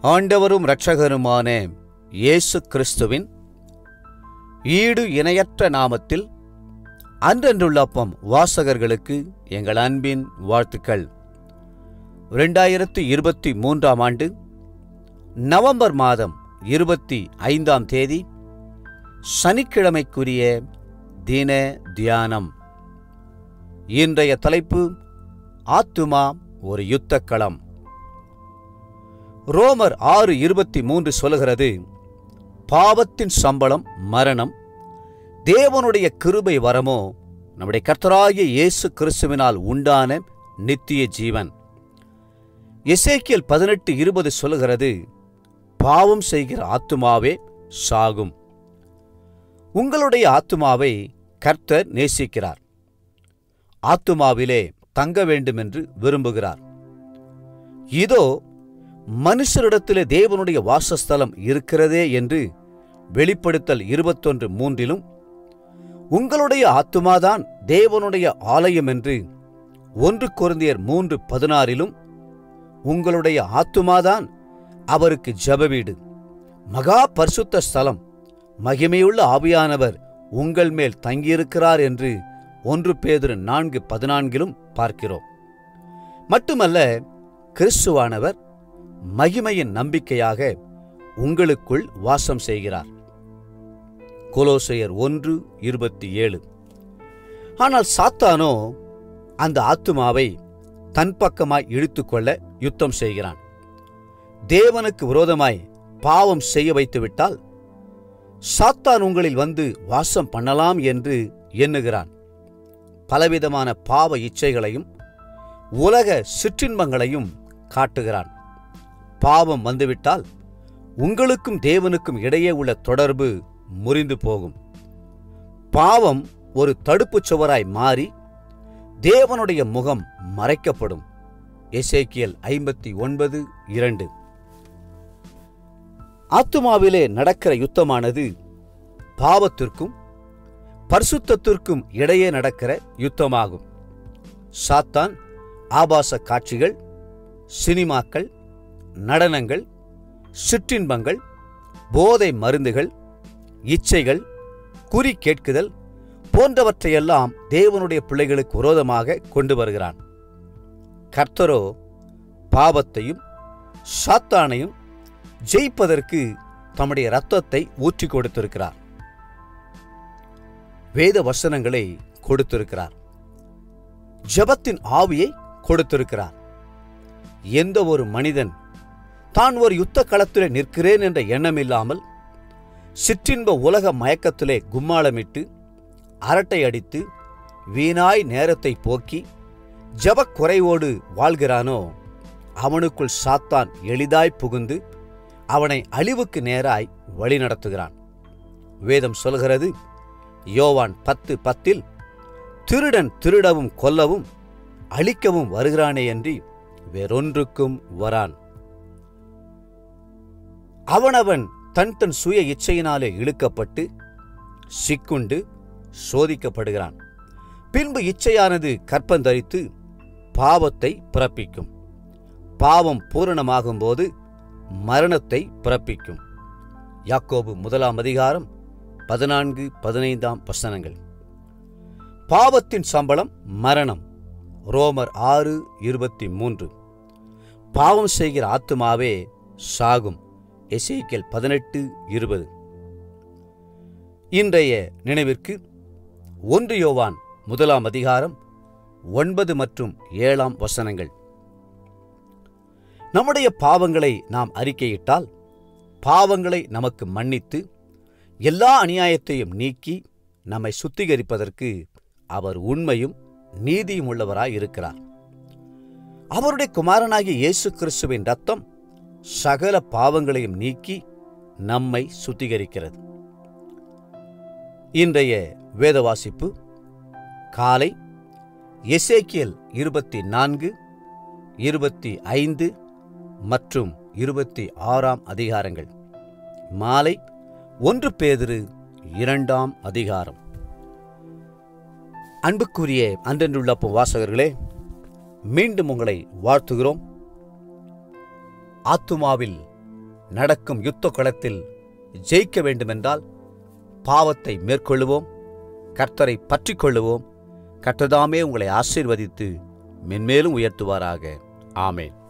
ஆண்டவரும் இரட்சகருமான இயேசு கிறிஸ்துவின் ஈடு இணையற்ற நாமத்தில் அன்றென்றுள்ளப்பம் வாசகர்களுக்கு எங்கள் அன்பின் வாழ்த்துக்கள் ரெண்டாயிரத்து இருபத்தி மூன்றாம் ஆண்டு நவம்பர் மாதம் இருபத்தி ஐந்தாம் தேதி சனிக்கிழமைக்குரிய தின தியானம் இன்றைய தலைப்பு ஆத்துமா ஒரு யுத்தக்களம் ரோமர் ஆறு இருபத்தி மூன்று சொல்லுகிறது பாவத்தின் சம்பளம் மரணம் தேவனுடைய கிருபை வரமோ நம்முடைய கர்த்தராகிய இயேசு கிறிஸ்துவினால் உண்டான நித்திய ஜீவன் எசேக்கியல் பதினெட்டு இருபது சொல்லுகிறது பாவம் செய்கிற ஆத்துமாவே சாகும் உங்களுடைய ஆத்துமாவை கர்த்தர் நேசிக்கிறார் ஆத்துமாவிலே தங்க வேண்டுமென்று விரும்புகிறார் இதோ மனுஷரிடத்திலே தேவனுடைய வாசஸ்தலம் இருக்கிறதே என்று வெளிப்படுத்தல் இருபத்தொன்று மூன்றிலும் உங்களுடைய ஆத்துமாதான் தேவனுடைய ஆலயம் என்று ஒன்று குருந்தியர் மூன்று பதினாறிலும் உங்களுடைய ஆத்துமாதான் அவருக்கு ஜபவீடு மகா பரிசுத்த ஸ்தலம் மகிமையுள்ள ஆவியானவர் உங்கள் மேல் தங்கியிருக்கிறார் என்று ஒன்று பேதுரு நான்கு பதினான்கிலும் பார்க்கிறோம் மட்டுமல்ல கிறிஸ்துவானவர் மகிமையின் நம்பிக்கையாக உங்களுக்குள் வாசம் செய்கிறார் கொலோசையர் ஒன்று இருபத்தி ஏழு ஆனால் சாத்தானோ அந்த ஆத்துமாவை தன் பக்கமாய் இழுத்துக்கொள்ள யுத்தம் செய்கிறான் தேவனுக்கு விரோதமாய் பாவம் செய்ய வைத்துவிட்டால் சாத்தான் உங்களில் வந்து வாசம் பண்ணலாம் என்று எண்ணுகிறான் பலவிதமான பாவ இச்சைகளையும் உலக சிற்றின்பங்களையும் காட்டுகிறான் பாவம் வந்துவிட்டால் உங்களுக்கும் தேவனுக்கும் இடையே உள்ள தொடர்பு முறிந்து போகும் பாவம் ஒரு தடுப்புச் சுவராய் மாறி தேவனுடைய முகம் மறைக்கப்படும் எசேக்கியல் ஐம்பத்தி ஒன்பது இரண்டு ஆத்துமாவிலே நடக்கிற யுத்தமானது பாவத்திற்கும் பரிசுத்தத்திற்கும் இடையே நடக்கிற யுத்தமாகும் சாத்தான் ஆபாச காட்சிகள் சினிமாக்கள் நடனங்கள் சிற்றின்பங்கள் போதை மருந்துகள் இச்சைகள் குறி கேட்குதல் போன்றவற்றையெல்லாம் தேவனுடைய பிள்ளைகளுக்கு விரோதமாக கொண்டு வருகிறான் கர்த்தரோ பாவத்தையும் சாத்தானையும் ஜெயிப்பதற்கு தம்முடைய இரத்தத்தை ஊற்றி கொடுத்திருக்கிறார் வேத வசனங்களை கொடுத்திருக்கிறார் ஜபத்தின் ஆவியை கொடுத்திருக்கிறார் எந்த ஒரு மனிதன் தான் ஒரு யுத்த களத்திலே நிற்கிறேன் என்ற எண்ணம் இல்லாமல் சிற்றின்ப உலக மயக்கத்திலே கும்மாளமிட்டு அரட்டை அடித்து வீணாய் நேரத்தை போக்கி ஜபக் குறைவோடு வாழ்கிறானோ அவனுக்குள் சாத்தான் எளிதாய் புகுந்து அவனை அழிவுக்கு நேராய் வழிநடத்துகிறான் வேதம் சொல்கிறது யோவான் பத்து பத்தில் திருடன் திருடவும் கொல்லவும் அழிக்கவும் வருகிறானே அன்றி வேறொன்றுக்கும் வரான் அவனவன் தன் தன் சுய இச்சையினாலே இழுக்கப்பட்டு சிக்குண்டு சோதிக்கப்படுகிறான் பின்பு இச்சையானது கற்பந்தரித்து பாவத்தை பிறப்பிக்கும் பாவம் பூரணமாகும்போது மரணத்தை பிறப்பிக்கும் யாக்கோபு முதலாம் அதிகாரம் பதினான்கு பதினைந்தாம் வசனங்கள் பாவத்தின் சம்பளம் மரணம் ரோமர் ஆறு இருபத்தி மூன்று பாவம் செய்கிற ஆத்துமாவே சாகும் எசேக்கியல் பதினெட்டு இருபது இன்றைய நினைவிற்கு ஒன்று யோவான் முதலாம் அதிகாரம் ஒன்பது மற்றும் ஏழாம் வசனங்கள் நம்முடைய பாவங்களை நாம் அறிக்கையிட்டால் பாவங்களை நமக்கு மன்னித்து எல்லா அநியாயத்தையும் நீக்கி நம்மை சுத்திகரிப்பதற்கு அவர் உண்மையும் நீதியும் உள்ளவராய் இருக்கிறார் அவருடைய குமாரனாகிய இயேசு கிறிஸ்துவின் ரத்தம் சகல பாவங்களையும் நீக்கி நம்மை சுத்திகரிக்கிறது இன்றைய வேத வாசிப்பு காலை எசேக்கியல் இருபத்தி நான்கு இருபத்தி ஐந்து மற்றும் இருபத்தி ஆறாம் அதிகாரங்கள் மாலை ஒன்று பேதிரு இரண்டாம் அதிகாரம் அன்புக்குரிய அன்றென்றுள்ள வாசகர்களே மீண்டும் உங்களை வாழ்த்துகிறோம் ஆத்துமாவில் நடக்கும் யுத்த களத்தில் ஜெயிக்க வேண்டுமென்றால் பாவத்தை மேற்கொள்ளுவோம் கர்த்தரை பற்றிக் கொள்ளுவோம் கர்த்ததாமே உங்களை ஆசீர்வதித்து மென்மேலும் உயர்த்துவாராக ஆமேன்